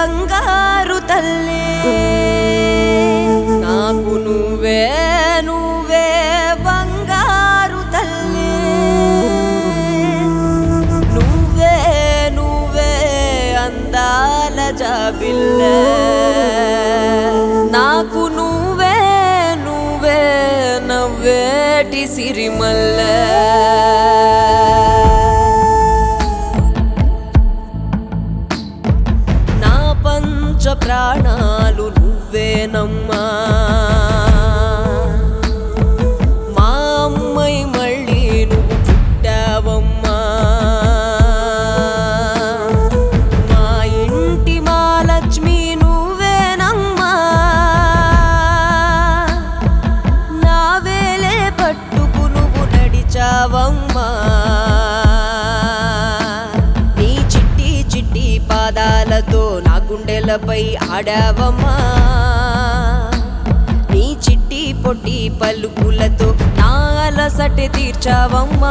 బంగారు తల్లి నాకు నువ్వే నువ్వే బంగారు తల్లి నువ్వే నువ్వే అందాల జాబిల్ల నాకు నువ్వే నువ్వే నవ్వేటి సిరిమల్ల నా పంచ ప్రాణాలు నువ్వేనమ్మా మా అమ్మై మళ్ళీ నువ్వు పుట్టావమ్మా మా ఇంటి మా లక్ష్మి నువ్వేనమ్మా నా వేలే పట్టుకు నువ్వు నడిచావమ్మా నీ చిట్టి చిట్టి పాదాలతో నా గుండెలపై ఆడావమ్మా నీ చిట్టి పొట్టి పలుకులతో నా అలసట తీర్చావమ్మా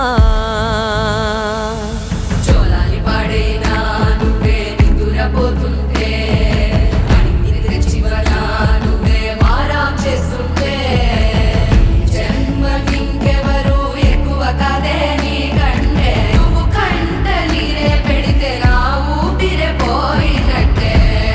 చోలాలి పాడేనా నువ్వే నిద్రపోతుంటే అడిగి తెచ్చివనా నువ్వే మారాం చేస్తుంటే జన్మకింకెవరు ఎక్కువ కదే నీ కంటే నువ్వు కంట నీరే పెడితే నా ఊపిరే పోయినట్టే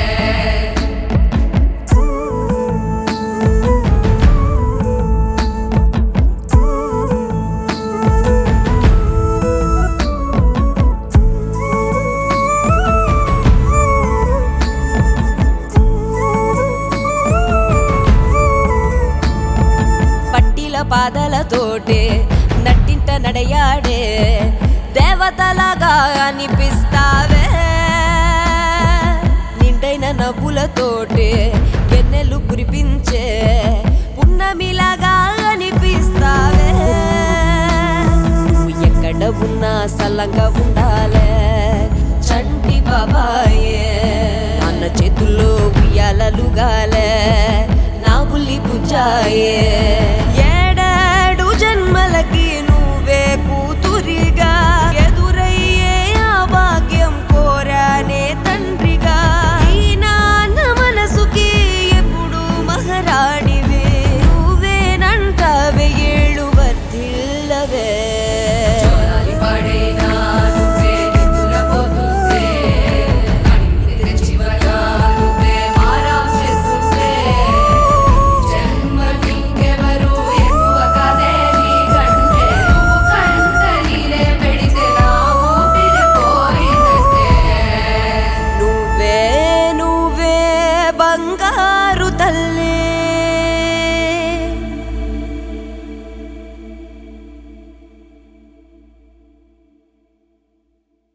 పట్టిల పాదలతోటే నట్టింట నడయాడే దేవతలాగా అనిపిస్తావే నిండైన నవ్వులతోటే వెన్నెలు కురిపించే పున్నమిలాగా అనిపిస్తావే నువ్వు ఎక్కడ ఉన్నా సల్లంగా ఉండాలే చంటి బాబాయే నాన్న చేతుల్లో ఉయ్యాలలుగాలే నా బుల్లి బుజ్జాయే